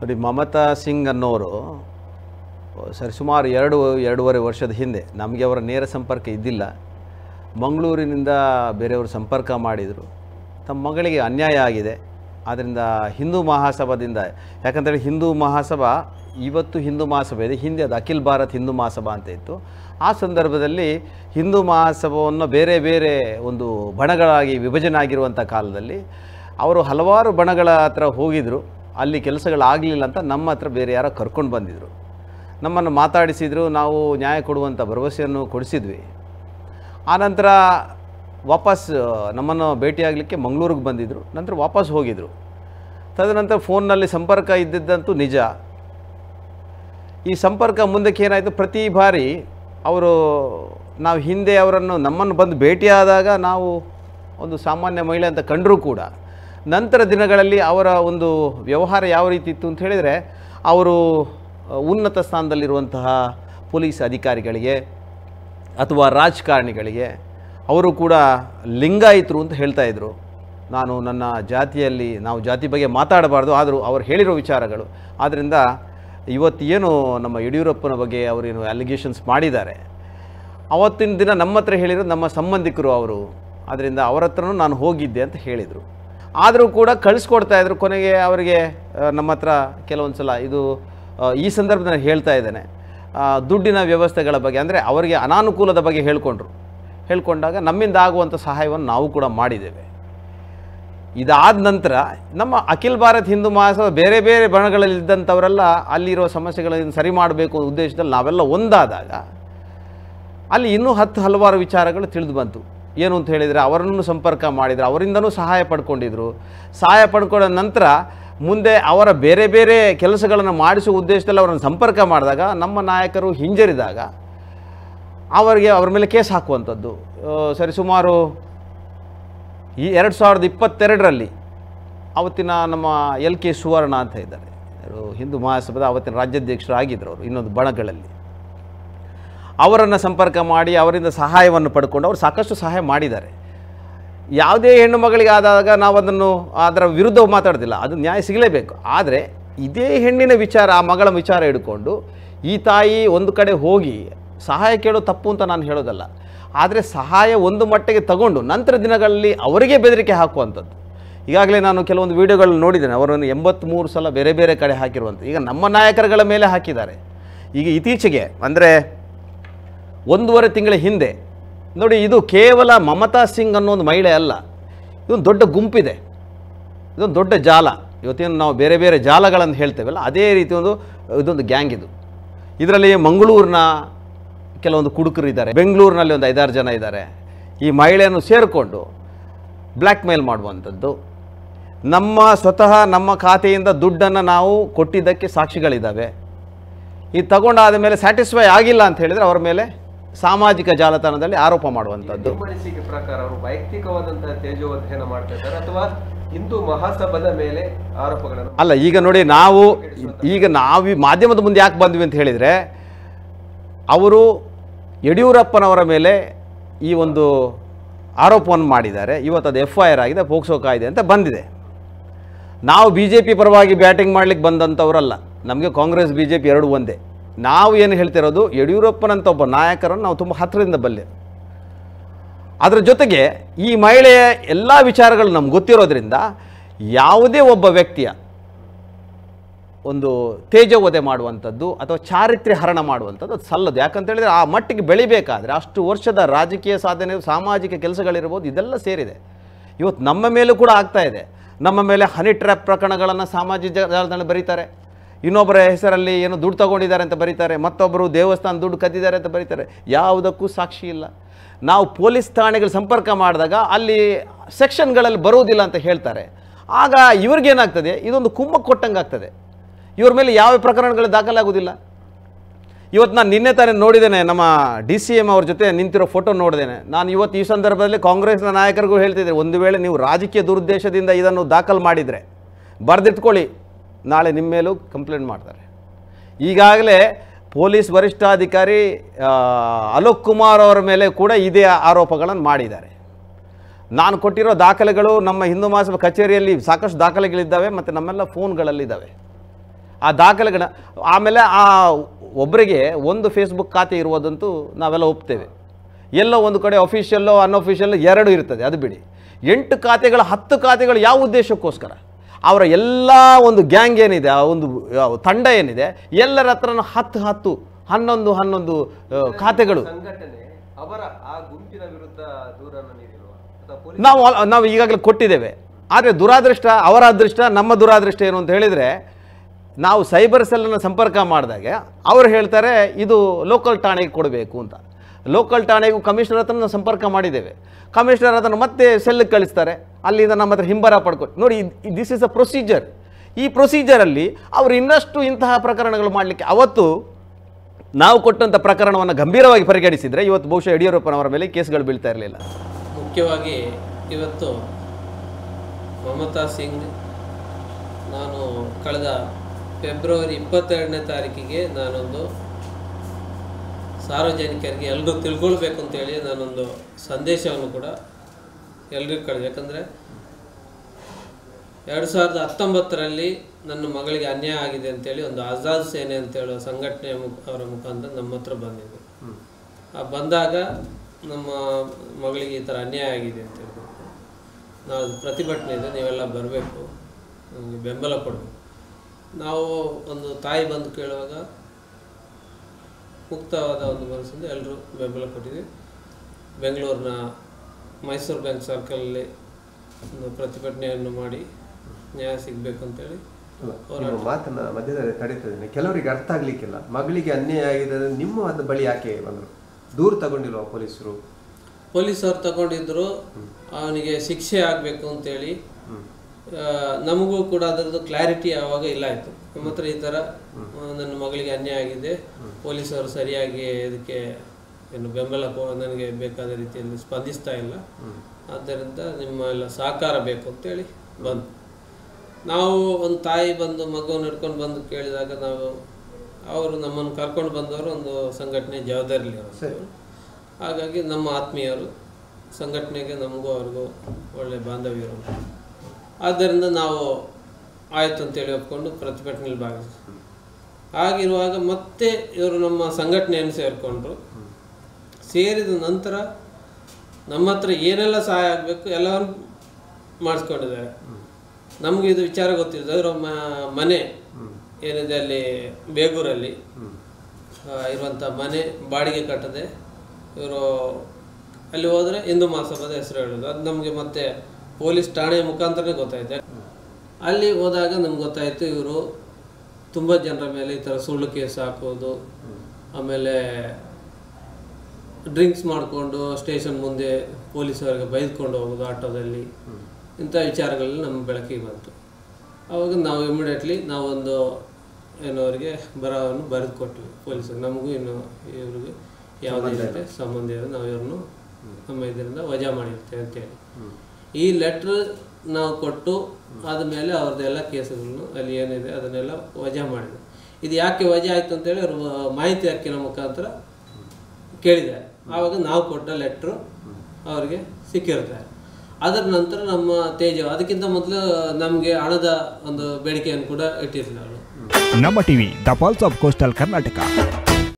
ನೋಡಿ ಮಮತಾ ಸಿಂಗ್ ಅನ್ನೋರು ಸರಿ ಸುಮಾರು ಎರಡು ಎರಡೂವರೆ ವರ್ಷದ ಹಿಂದೆ ನಮಗೆ ಅವರ ನೇರ ಸಂಪರ್ಕ ಇದ್ದಿಲ್ಲ ಮಂಗಳೂರಿನಿಂದ ಬೇರೆಯವರು ಸಂಪರ್ಕ ಮಾಡಿದರು ತಮ್ಮ ಮಗಳಿಗೆ ಅನ್ಯಾಯ ಆಗಿದೆ ಆದ್ದರಿಂದ ಹಿಂದೂ ಮಹಾಸಭಾದಿಂದ ಯಾಕಂತೇಳಿ ಹಿಂದೂ ಮಹಾಸಭಾ ಇವತ್ತು ಹಿಂದೂ ಮಹಾಸಭೆ ಇದೆ ಹಿಂದೆ ಅದು ಅಖಿಲ್ ಭಾರತ್ ಹಿಂದೂ ಮಹಾಸಭಾ ಅಂತ ಇತ್ತು ಆ ಸಂದರ್ಭದಲ್ಲಿ ಹಿಂದೂ ಮಹಾಸಭಾವನ್ನು ಬೇರೆ ಬೇರೆ ಒಂದು ಬಣಗಳಾಗಿ ವಿಭಜನೆ ಆಗಿರುವಂಥ ಕಾಲದಲ್ಲಿ ಅವರು ಹಲವಾರು ಬಣಗಳ ಹತ್ರ ಹೋಗಿದ್ರು ಅಲ್ಲಿ ಕೆಲಸಗಳಾಗಲಿಲ್ಲ ಅಂತ ನಮ್ಮ ಹತ್ರ ಬೇರೆ ಯಾರೋ ಕರ್ಕೊಂಡು ಬಂದಿದ್ದರು ನಮ್ಮನ್ನು ಮಾತಾಡಿಸಿದರು ನಾವು ನ್ಯಾಯ ಕೊಡುವಂಥ ಭರವಸೆಯನ್ನು ಕೊಡಿಸಿದ್ವಿ ಆನಂತರ ವಾಪಸ್ ನಮ್ಮನ್ನು ಭೇಟಿಯಾಗಲಿಕ್ಕೆ ಮಂಗಳೂರಿಗೆ ಬಂದಿದ್ದರು ನಂತರ ವಾಪಸ್ ಹೋಗಿದ್ದರು ತದನಂತರ ಫೋನ್ನಲ್ಲಿ ಸಂಪರ್ಕ ಇದ್ದಿದ್ದಂತೂ ನಿಜ ಈ ಸಂಪರ್ಕ ಮುಂದಕ್ಕೆ ಏನಾಯಿತು ಪ್ರತಿ ಬಾರಿ ಅವರು ನಾವು ಹಿಂದೆ ಅವರನ್ನು ನಮ್ಮನ್ನು ಬಂದು ಭೇಟಿಯಾದಾಗ ನಾವು ಒಂದು ಸಾಮಾನ್ಯ ಮಹಿಳೆ ಅಂತ ಕಂಡರೂ ಕೂಡ ನಂತರ ದಿನಗಳಲ್ಲಿ ಅವರ ಒಂದು ವ್ಯವಹಾರ ಯಾವ ರೀತಿ ಇತ್ತು ಅಂತ ಹೇಳಿದರೆ ಅವರು ಅಹ್, ಉನ್ನತ ಸ್ಥಾನದಲ್ಲಿರುವಂತಹ ಪೊಲೀಸ್ ಅಧಿಕಾರಿಗಳಿಗೆ ಅಥವಾ ರಾಜಕಾರಣಿಗಳಿಗೆ ಅವರು ಕೂಡ ಲಿಂಗಾಯಿತರು ಅಂತ ಹೇಳ್ತಾ ಇದ್ರು ನಾನು ನನ್ನ ಜಾತಿಯಲ್ಲಿ ನಾವು ಜಾತಿ ಬಗ್ಗೆ ಮಾತಾಡಬಾರ್ದು ಆದರೂ ಅವರು ಹೇಳಿರೋ ವಿಚಾರಗಳು ಆದ್ದರಿಂದ ಇವತ್ತು ಏನು ನಮ್ಮ ಯಡಿಯೂರಪ್ಪನ ಬಗ್ಗೆ ಅವರೇನು ಅಲಿಗೇಷನ್ಸ್ ಮಾಡಿದ್ದಾರೆ ಅವತ್ತಿನ ದಿನ ನಮ್ಮ ಹತ್ರ ಹೇಳಿರೋದು ನಮ್ಮ ಸಂಬಂಧಿಕರು ಅವರು ಆದ್ದರಿಂದ ಅವರ ಹತ್ರನೂ ನಾನು ಹೋಗಿದ್ದೆ ಅಂತ ಹೇಳಿದರು ಆದರೂ ಕೂಡ ಕಳಿಸ್ಕೊಡ್ತಾ ಇದ್ರು ಕೊನೆಗೆ ಅವರಿಗೆ ಆ, ನಮ್ಮ ಹತ್ರ ಕೆಲವೊಂದು ಸಲ ಇದು ಆ, ಈ ಸಂದರ್ಭದಲ್ಲಿ ಹೇಳ್ತಾ ಇದ್ದೇನೆ ಆ, ದುಡ್ಡಿನ ವ್ಯವಸ್ಥೆಗಳ ಬಗ್ಗೆ ಅಂದರೆ ಅವರಿಗೆ ಅನಾನುಕೂಲದ ಬಗ್ಗೆ ಹೇಳ್ಕೊಂಡ್ರು ಹೇಳ್ಕೊಂಡಾಗ ನಮ್ಮಿಂದ ಆಗುವಂಥ ಸಹಾಯವನ್ನು ನಾವು ಕೂಡ ಮಾಡಿದ್ದೇವೆ ಇದಾದ ನಂತರ ನಮ್ಮ ಅಖಿಲ್ ಭಾರತ್ ಹಿಂದೂ ಮಹಾಸಭಾ ಬೇರೆ ಬೇರೆ ಬಣಗಳಲ್ಲಿದ್ದಂಥವರೆಲ್ಲ ಅಲ್ಲಿರೋ ಸಮಸ್ಯೆಗಳನ್ನು ಸರಿ ಮಾಡಬೇಕು ಅನ್ನೋ ಉದ್ದೇಶದಲ್ಲಿ ನಾವೆಲ್ಲ ಒಂದಾದಾಗ ಅಲ್ಲಿ ಇನ್ನೂ ಹತ್ತು ಹಲವಾರು ವಿಚಾರಗಳು ತಿಳಿದು ಬಂತು ಏನು ಅಂತ ಹೇಳಿದರೆ ಅವರನ್ನು ಸಂಪರ್ಕ ಮಾಡಿದ್ರು ಅವರಿಂದನೂ ಸಹಾಯ ಪಡ್ಕೊಂಡಿದ್ರು ಸಹಾಯ ಪಡ್ಕೊಂಡ ನಂತರ ಮುಂದೆ ಅವರ ಬೇರೆ ಬೇರೆ ಕೆಲಸಗಳನ್ನು ಮಾಡಿಸುವ ಉದ್ದೇಶದಲ್ಲಿ ಅವರನ್ನು ಸಂಪರ್ಕ ಮಾಡಿದಾಗ ನಮ್ಮ ನಾಯಕರು ಹಿಂಜರಿದಾಗ ಅವರಿಗೆ ಅವರ ಮೇಲೆ ಕೇಸ್ ಹಾಕುವಂಥದ್ದು ಆ, ಸರಿ ಸುಮಾರು ಈ ಎರಡು ಸಾವಿರದ ಇಪ್ಪತ್ತೆರಡರಲ್ಲಿ ಅವತ್ತಿನ ನಮ್ಮ ಎಲ್ ಕೆ ಸುವರ್ಣ ಅಂತ ಇದ್ದಾರೆ ಅವರು ಹಿಂದೂ ಮಹಾಸಭಾದ ಅವತ್ತಿನ ರಾಜ್ಯಾಧ್ಯಕ್ಷರು ಆಗಿದ್ದರು ಅವರು ಇನ್ನೊಂದು ಬಣಗಳಲ್ಲಿ ಅವರನ್ನು ಸಂಪರ್ಕ ಮಾಡಿ ಅವರಿಂದ ಸಹಾಯವನ್ನು ಪಡ್ಕೊಂಡು ಅವರು ಸಾಕಷ್ಟು ಸಹಾಯ ಮಾಡಿದ್ದಾರೆ ಯಾವುದೇ ಹೆಣ್ಣು ಮಗಳಿಗೆ ಆದಾಗ ನಾವು ಅದನ್ನು ಅದರ ವಿರುದ್ಧ ಮಾತಾಡೋದಿಲ್ಲ ಅದು ನ್ಯಾಯ ಸಿಗಲೇಬೇಕು ಆದರೆ ಇದೇ ಹೆಣ್ಣಿನ ವಿಚಾರ ಆ ಮಗಳ ವಿಚಾರ ಹಿಡ್ಕೊಂಡು ಈ ತಾಯಿ ಒಂದು ಕಡೆ ಹೋಗಿ ಸಹಾಯ ಕೇಳೋ ತಪ್ಪು ಅಂತ ನಾನು ಹೇಳೋದಲ್ಲ ಆದರೆ ಸಹಾಯ ಒಂದು ಮಟ್ಟಿಗೆ ತಗೊಂಡು ನಂತರ ದಿನಗಳಲ್ಲಿ ಅವರಿಗೆ ಬೆದರಿಕೆ ಹಾಕುವಂಥದ್ದು ಈಗಾಗಲೇ ನಾನು ಕೆಲವೊಂದು ವಿಡಿಯೋಗಳನ್ನ ನೋಡಿದ್ದೇನೆ ಅವರನ್ನು ಎಂಬತ್ತ್ಮೂರು ಸಲ ಬೇರೆ ಬೇರೆ ಕಡೆ ಹಾಕಿರುವಂಥ ಈಗ ನಮ್ಮ ನಾಯಕರುಗಳ ಮೇಲೆ ಹಾಕಿದ್ದಾರೆ ಈಗ ಇತ್ತೀಚೆಗೆ ಅಂದರೆ ಒಂದೂವರೆ ತಿಂಗಳ ಹಿಂದೆ ನೋಡಿ ಇದು ಕೇವಲ ಮಮತಾ ಸಿಂಗ್ ಅನ್ನೋ ಒಂದು ಮಹಿಳೆ ಅಲ್ಲ ಇದೊಂದು ದೊಡ್ಡ ಗುಂಪಿದೆ ಇದೊಂದು ದೊಡ್ಡ ಜಾಲ ಇವತ್ತೇನು ನಾವು ಬೇರೆ ಬೇರೆ ಜಾಲಗಳನ್ನು ಹೇಳ್ತೇವಲ್ಲ ಅದೇ ರೀತಿ ಒಂದು ಇದೊಂದು ಗ್ಯಾಂಗ್ ಇದು ಇದರಲ್ಲಿ ಮಂಗಳೂರಿನ ಕೆಲವೊಂದು ಕುಡುಕರು ಇದ್ದಾರೆ ಬೆಂಗಳೂರಿನಲ್ಲಿ ಒಂದು ಐದಾರು ಜನ ಇದ್ದಾರೆ ಈ ಮಹಿಳೆಯನ್ನು ಸೇರಿಕೊಂಡು ಬ್ಲ್ಯಾಕ್ ಮೇಲ್ ಮಾಡುವಂಥದ್ದು ನಮ್ಮ ಸ್ವತಃ ನಮ್ಮ ಖಾತೆಯಿಂದ ದುಡ್ಡನ್ನು ನಾವು ಕೊಟ್ಟಿದ್ದಕ್ಕೆ ಸಾಕ್ಷಿಗಳಿದ್ದಾವೆ ಈ ತಗೊಂಡಾದ ಮೇಲೆ ಸ್ಯಾಟಿಸ್ಫೈ ಆಗಿಲ್ಲ ಅಂತ ಹೇಳಿದರೆ ಅವರ ಮೇಲೆ ಸಾಮಾಜಿಕ ಜಾಲತಾಣದಲ್ಲಿ ಆರೋಪ ಮಾಡುವಂಥದ್ದು ನಿಮ್ಮ ಅನಿಸಿಕೆ ಪ್ರಕಾರ ಅವರು ವೈಯಕ್ತಿಕವಾದಂತಹ ತೇಜೋವಧೆಯನ್ನ ಮಾಡ್ತಾ ಇದ್ದಾರೆ ಅಥವಾ ಹಿಂದೂ ಮಹಾಸಭಾದ ಮೇಲೆ ಆರೋಪಗಳನ್ನು ಅಲ್ಲ ಈಗ ನೋಡಿ ನಾವು ಈಗ ನಾವು ಈ ಮಾಧ್ಯಮದ ಮುಂದೆ ಯಾಕೆ ಬಂದ್ವಿ ಅಂತ ಹೇಳಿದರೆ ಅವರು ಯಡಿಯೂರಪ್ಪನವರ ಮೇಲೆ ಈ ಒಂದು ಆರೋಪವನ್ನು ಮಾಡಿದ್ದಾರೆ ಇವತ್ತು ಅದು ಎಫ್ ಐ ಆರ್ ಆಗಿದೆ ಪೋಕ್ಸೋ ಕಾಯ್ದೆ ಅಂತ ಬಂದಿದೆ ನಾವು ಬಿ ಜೆ ಪಿ ಪರವಾಗಿ ಬ್ಯಾಟಿಂಗ್ ಮಾಡ್ಲಿಕ್ಕೆ ಬಂದಂಥವರಲ್ಲ ನಮಗೆ ಕಾಂಗ್ರೆಸ್ ಬಿ ಜೆ ಪಿ ಎರಡು ಒಂದೇ ನಾವು ಏನು ಹೇಳ್ತಿರೋದು ಯಡಿಯೂರಪ್ಪನಂತ ಒಬ್ಬ ನಾಯಕರನ್ನು ನಾವು ತುಂಬ ಹತ್ತಿರದಿಂದ ಬಲ್ಲೆ ಅದರ ಜೊತೆಗೆ ಈ ಮಹಿಳೆಯ ಎಲ್ಲ ವಿಚಾರಗಳು ನಮ್ಗೆ ಗೊತ್ತಿರೋದ್ರಿಂದ ಯಾವುದೇ ಒಬ್ಬ ವ್ಯಕ್ತಿಯ ಒಂದು ತೇಜೋವಧೆ ಮಾಡುವಂಥದ್ದು ಅಥವಾ ಚಾರಿತ್ರ್ಯ ಹರಣ ಮಾಡುವಂಥದ್ದು ಅದು ಸಲ್ಲದು ಯಾಕಂತ ಹೇಳಿದರೆ ಆ ಮಟ್ಟಿಗೆ ಬೆಳಿಬೇಕಾದ್ರೆ ಅಷ್ಟು ವರ್ಷದ ರಾಜಕೀಯ ಸಾಧನೆ ಸಾಮಾಜಿಕ ಕೆಲಸಗಳಿರ್ಬೋದು ಇದೆಲ್ಲ ಸೇರಿದೆ ಇವತ್ತು ನಮ್ಮ ಮೇಲೂ ಕೂಡ ಆಗ್ತಾ ಇದೆ ನಮ್ಮ ಮೇಲೆ ಹನಿ ಟ್ರ್ಯಾಪ್ ಪ್ರಕರಣಗಳನ್ನು ಸಾಮಾಜಿಕ ಜಾಲತಾಣದಲ್ಲಿ ಬರೀತಾರೆ ಇನ್ನೊಬ್ಬರ ಹೆಸರಲ್ಲಿ ಏನು ದುಡ್ಡು ತಗೊಂಡಿದ್ದಾರೆ ಅಂತ ಬರೀತಾರೆ ಮತ್ತೊಬ್ಬರು ದೇವಸ್ಥಾನ ದುಡ್ಡು ಕದ್ದಿದ್ದಾರೆ ಅಂತ ಬರೀತಾರೆ ಯಾವುದಕ್ಕೂ ಸಾಕ್ಷಿ ಇಲ್ಲ ನಾವು ಪೊಲೀಸ್ ಠಾಣೆಗಳು ಸಂಪರ್ಕ ಮಾಡಿದಾಗ ಅಲ್ಲಿ ಸೆಕ್ಷನ್ಗಳಲ್ಲಿ ಬರುವುದಿಲ್ಲ ಅಂತ ಹೇಳ್ತಾರೆ ಆಗ ಇವ್ರಿಗೇನಾಗ್ತದೆ ಇದೊಂದು ಕುಮ್ಮಕ್ಕೆ ಕೊಟ್ಟಂಗೆ ಆಗ್ತದೆ ಇವ್ರ ಮೇಲೆ ಯಾವ ಪ್ರಕರಣಗಳು ದಾಖಲಾಗುವುದಿಲ್ಲ ಇವತ್ತು ನಾನು ನಿನ್ನೆ ತಾನೇ ನೋಡಿದ್ದೇನೆ ನಮ್ಮ ಡಿ ಸಿ ಎಮ್ ಅವ್ರ ಜೊತೆ ನಿಂತಿರೋ ಫೋಟೋ ನೋಡಿದ್ದೇನೆ ನಾನು ಇವತ್ತು ಈ ಸಂದರ್ಭದಲ್ಲಿ ಕಾಂಗ್ರೆಸ್ನ ನಾಯಕರಿಗೂ ಹೇಳ್ತಿದ್ದೆ ಒಂದು ವೇಳೆ ನೀವು ರಾಜಕೀಯ ದುರುದ್ದೇಶದಿಂದ ಇದನ್ನು ದಾಖಲು ಮಾಡಿದರೆ ಬರೆದಿಟ್ಕೊಳ್ಳಿ ನಾಳೆ ನಿಮ್ಮ ಮೇಲೂ ಕಂಪ್ಲೇಂಟ್ ಮಾಡ್ತಾರೆ ಈಗಾಗಲೇ ಪೊಲೀಸ್ ವರಿಷ್ಠಾಧಿಕಾರಿ ಆ, ಅಲೋಕ್ ಕುಮಾರ್ ಅವರ ಮೇಲೆ ಕೂಡ ಇದೇ ಆರೋಪಗಳನ್ನು ಮಾಡಿದ್ದಾರೆ ನಾನು ಕೊಟ್ಟಿರೋ ದಾಖಲೆಗಳು ನಮ್ಮ ಹಿಂದೂ ಮಹಾಸಭಾ ಕಚೇರಿಯಲ್ಲಿ ಸಾಕಷ್ಟು ದಾಖಲೆಗಳಿದ್ದಾವೆ ಮತ್ತು ನಮ್ಮೆಲ್ಲ ಫೋನ್ಗಳಲ್ಲಿದ್ದಾವೆ ಆ ದಾಖಲೆಗಳ ಆಮೇಲೆ ಆ ಒಬ್ಬರಿಗೆ ಒಂದು ಫೇಸ್ಬುಕ್ ಖಾತೆ ಇರುವುದಂತೂ ನಾವೆಲ್ಲ ಒಪ್ತೇವೆ ಎಲ್ಲೋ ಒಂದು ಕಡೆ ಅಫಿಷಿಯಲ್ಲೋ ಅನ್ಅಫಿಷಿಯಲ್ ಎರಡು ಇರ್ತದೆ ಅದು ಬಿಡಿ ಎಂಟು ಖಾತೆಗಳ ಹತ್ತು ಖಾತೆಗಳು ಯಾವ ಉದ್ದೇಶಕ್ಕೋಸ್ಕರ ಅವರ ಎಲ್ಲ ಒಂದು ಗ್ಯಾಂಗ್ ಏನಿದೆ ಆ ಒಂದು ಯಾವ ತಂಡ ಏನಿದೆ ಎಲ್ಲರ ಹತ್ರನೂ ಹತ್ತು ಹತ್ತು ಹನ್ನೊಂದು ಹನ್ನೊಂದು ಆ, ಖಾತೆಗಳು ಸಂಘಟನೆ ಅವರ ಆ ಗುಂಪಿನ ವಿರುದ್ಧ ದೂರನ್ನು ನೀಡಿಲ್ವಾ ಅಥವಾ ಪೊಲೀಸ್ ನಾವು ಅಲ್- ನಾವು ಈಗಾಗಲೇ ಕೊಟ್ಟಿದ್ದೇವೆ ಆದರೆ ದುರಾದೃಷ್ಟ ಅವರ ಅದೃಷ್ಟ ನಮ್ಮ ದುರಾದೃಷ್ಟ ಏನು ಅಂತ ಹೇಳಿದರೆ ನಾವು ಸೈಬರ್ ಸೆಲ್ಲನ್ನು ಸಂಪರ್ಕ ಮಾಡಿದಾಗ ಅವರು ಹೇಳ್ತಾರೆ ಇದು ಲೋಕಲ್ ಠಾಣೆಗೆ ಕೊಡಬೇಕು ಅಂತ ಲೋಕಲ್ ಠಾಣೆಗೂ ಕಮಿಷನರ್ ಹತ್ರ ನಾವು ಸಂಪರ್ಕ ಮಾಡಿದ್ದೇವೆ ಕಮಿಷನರ್ ಅದನ್ನು ಮತ್ತೆ ಸೆಲ್ಗೆ ಕಳಿಸ್ತಾರೆ ಅಲ್ಲಿಂದ ನಮ್ಮ ಹತ್ರ ಹಿಂಬರ ಪಡ್ಕೊಂಡು ನೋಡಿ ದಿಸ್ ಇಸ್ ಅ ಪ್ರೊಸೀಜರ್ ಈ ಪ್ರೊಸೀಜರಲ್ಲಿ ಅವರು ಇನ್ನಷ್ಟು ಇಂತಹ ಪ್ರಕರಣಗಳು ಮಾಡಲಿಕ್ಕೆ ಅವತ್ತು ನಾವು ಕೊಟ್ಟಂಥ ಪ್ರಕರಣವನ್ನು ಗಂಭೀರವಾಗಿ ಪರಿಗಣಿಸಿದರೆ ಇವತ್ತು ಬಹುಶಃ ಯಡಿಯೂರಪ್ಪನವರ ಮೇಲೆ ಕೇಸ್ಗಳು ಬೀಳ್ತಾ ಇರಲಿಲ್ಲ ಮುಖ್ಯವಾಗಿ ಇವತ್ತು ಮಮತಾ ಸಿಂಗ್ ನಾನು ಕಳೆದ ಫೆಬ್ರವರಿ ಇಪ್ಪತ್ತೆರಡನೇ ತಾರೀಕಿಗೆ ನಾನೊಂದು ಸಾರ್ವಜನಿಕರಿಗೆ ಎಲ್ಲರೂ ತಿಳ್ಕೊಳ್ಬೇಕು ಅಂತೇಳಿ ನಾನೊಂದು ಸಂದೇಶವನ್ನು ಕೂಡ ಎಲ್ರಿಗೂ ಕಳಿದೆ ಯಾಕಂದರೆ ಎರಡು ಸಾವಿರದ ಹತ್ತೊಂಬತ್ತರಲ್ಲಿ ನನ್ನ ಮಗಳಿಗೆ ಅನ್ಯಾಯ ಆಗಿದೆ ಅಂತೇಳಿ ಒಂದು ಆಜಾದ್ ಸೇನೆ ಅಂತ ಹೇಳೋ ಸಂಘಟನೆ ಮುಖ ಅವರ ಮುಖಾಂತರ ನಮ್ಮ ಹತ್ರ ಬಂದಿದೆ ಆ ಬಂದಾಗ ನಮ್ಮ ಮಗಳಿಗೆ ಈ ಥರ ಅನ್ಯಾಯ ಆಗಿದೆ ಅಂತ ಹೇಳ್ಬಿಟ್ಟು ನಾವು ಪ್ರತಿಭಟನೆ ಇದೆ ನೀವೆಲ್ಲ ಬರಬೇಕು ನಮಗೆ ಬೆಂಬಲ ಕೊಡಬೇಕು ನಾವು ಒಂದು ತಾಯಿ ಬಂದು ಕೇಳುವಾಗ ಮುಕ್ತವಾದ ಒಂದು ಮನಸ್ಸಿಂದ ಎಲ್ಲರೂ ಬೆಂಬಲ ಕೊಟ್ಟಿದ್ವಿ ಬೆಂಗಳೂರಿನ ಮೈಸೂರು ಬ್ಯಾಂಕ್ ಸರ್ಕಲಲ್ಲಿ ಒಂದು ಪ್ರತಿಭಟನೆಯನ್ನು ಮಾಡಿ ನ್ಯಾಯ ಸಿಗಬೇಕು ಅಂತೇಳಿ ನಿಮ್ಮ ಮಾತನ್ನ ಮಧ್ಯದಲ್ಲಿ ತಡೀತದೇನೆ ಕೆಲವರಿಗೆ ಅರ್ಥ ಆಗ್ಲಿಕ್ಕಿಲ್ಲ ಮಗಳಿಗೆ ಅನ್ಯಾಯ ಆಗಿದೆ ಅಂದ್ರೆ ನಿಮ್ಮ ಅದ್ ಬಳಿ ಯಾಕೆ ಬಂದ್ರು ದೂರ ತಗೊಂಡಿಲ್ವಾ ಪೊಲೀಸರು ಪೊಲೀಸರು ತಗೊಂಡಿದ್ರು ಅವನಿಗೆ ಶಿಕ್ಷೆ ಆಗಬೇಕು ಅಂತೇಳಿ ಆ, ನಮಗೂ ಕೂಡ ಅದರದ್ದು ಕ್ಲಾರಿಟಿ ಆವಾಗ ಇಲ್ಲ ಆಯಿತು ನಮ್ಮ ಹತ್ರ ಈ ಥರ ಆ, ನನ್ನ ಮಗಳಿಗೆ ಅನ್ಯಾಯ ಆಗಿದೆ ಪೊಲೀಸರು ಸರಿಯಾಗಿ ಇದಕ್ಕೆ ಏನು ಬೆಂಬಲ ಕೊ- ನನಗೆ ಬೇಕಾದ ರೀತಿಯಲ್ಲಿ ಸ್ಪಂದಿಸ್ತಾ ಇಲ್ಲ ಆದ್ದರಿಂದ ನಿಮ್ಮ ಎಲ್ಲ ಸಹಕಾರ ಬೇಕು ಅಂತೇಳಿ ಬಂದು ನಾವು ಒಂದು ತಾಯಿ ಬಂದು ಮಗುವನ್ನು ಹಿಡ್ಕೊಂಡು ಬಂದು ಕೇಳಿದಾಗ ನಾವು ಅವರು ನಮ್ಮನ್ನು ಕರ್ಕೊಂಡು ಬಂದವರು ಒಂದು ಸಂಘಟನೆ ಜವಾಬ್ದಾರಿಲಿರೋರು ಹಾಗಾಗಿ ನಮ್ಮ ಆತ್ಮೀಯರು ಸಂಘಟನೆಗೆ ನಮಗೂ ಅವ್ರಿಗೂ ಒಳ್ಳೆ ಬಾಂಧವ್ಯರು ಉಂಟು. ಆದ್ದರಿಂದ ನಾವು ಆಯಿತು ಅಂತೇಳಿ ಒಪ್ಕೊಂಡು ಪ್ರತಿಭಟನೆಯಲ್ಲಿ ಭಾಗವಹಿಸಿ ಹಾಗಿರುವಾಗ ಮತ್ತೆ ಇವರು ನಮ್ಮ ಸಂಘಟನೆಯನ್ನು ಸೇರಿಕೊಂಡ್ರು ಸೇರಿದ ನಂತರ ನಮ್ಮ ಹತ್ರ ಏನೆಲ್ಲ ಸಹಾಯ ಆಗಬೇಕು ಎಲ್ಲವನ್ನು ಮಾಡಿಸ್ಕೊಂಡಿದ್ದಾರೆ ನಮಗೂ ಇದು ವಿಚಾರ ಗೊತ್ತಿಲ್ಲ ಅವರ ಮನೆ ಏನಿದೆ ಅಲ್ಲಿ ಬೇಗೂರಲ್ಲಿ ಆ, ಇರುವಂಥ ಮನೆ ಬಾಡಿಗೆ ಕಟ್ಟದೆ ಇವರು ಅಲ್ಲಿ ಹೋದರೆ ಹಿಂದೂ ಮಹಾಸಭಾದ ಹೆಸರು ಹೇಳೋದು ಅದು ನಮಗೆ ಮತ್ತೆ ಪೊಲೀಸ್ ಠಾಣೆ ಮುಖಾಂತರನೇ ಗೊತ್ತಾಯ್ತು ಅಲ್ಲಿ ಹೋದಾಗ ನಮ್ಗೆ ಗೊತ್ತಾಯಿತು ಇವರು ತುಂಬ ಜನರ ಮೇಲೆ ಈ ಥರ ಸುಳ್ಳು ಕೇಸ್ ಹಾಕೋದು ಆಮೇಲೆ ಡ್ರಿಂಕ್ಸ್ ಮಾಡಿಕೊಂಡು ಸ್ಟೇಷನ್ ಮುಂದೆ ಪೊಲೀಸರಿಗೆ ಬೈದ್ಕೊಂಡು ಹೋಗೋದು ಆಟೋದಲ್ಲಿ ಇಂಥ ವಿಚಾರಗಳಲ್ಲಿ ನಮ್ಮ ಬೆಳಕಿಗೆ ಬಂತು ಆವಾಗ ನಾವು ಇಮಿಡಿಯೇಟ್ಲಿ ನಾವೊಂದು ಏನು ಅವರಿಗೆ ಬರಹವನ್ನು ಬರೆದು ಕೊಟ್ವಿ ಪೊಲೀಸರಿಗೆ ನಮಗೂ ಇನ್ನು ಇವ್ರಿಗೆ ಯಾವುದೇ ರೀತಿ ಸಂಬಂಧ ಇದೆ ನಾವು ಇವ್ರನ್ನು ನಮ್ಮ ಇದರಿಂದ ವಜಾ ಮಾಡಿರ್ತೇವೆ ಅಂತೇಳಿ ಈ ಲೆಟ್ರ್ ನಾವು ಕೊಟ್ಟು ಆದಮೇಲೆ ಅವ್ರದ್ದೆಲ್ಲ ಕೇಸುಗಳನ್ನು ಅಲ್ಲಿ ಏನಿದೆ ಅದನ್ನೆಲ್ಲ ವಜಾ ಮಾಡಿದ್ವಿ ಇದು ಯಾಕೆ ವಜಾ ಆಯಿತು ಅಂತೇಳಿ ಅವರು ಮಾಹಿತಿ ಹಕ್ಕಿನ ಮುಖಾಂತರ ಕೇಳಿದ್ದಾರೆ ಆವಾಗ ನಾವು ಕೊಟ್ಟ ಲೆಟ್ರು ಅವರಿಗೆ ಸಿಕ್ಕಿರ್ತಾರೆ ಅದರ ನಂತರ ನಮ್ಮ ತೇಜ ಅದಕ್ಕಿಂತ ಮೊದಲು ನಮಗೆ ಹಣದ ಒಂದು ಬೇಡಿಕೆಯನ್ನು ಕೂಡ ಇಟ್ಟಿರ್ತಾರೆ ಅವರು ನಮ್ಮ TV the pulse of coastal Karnataka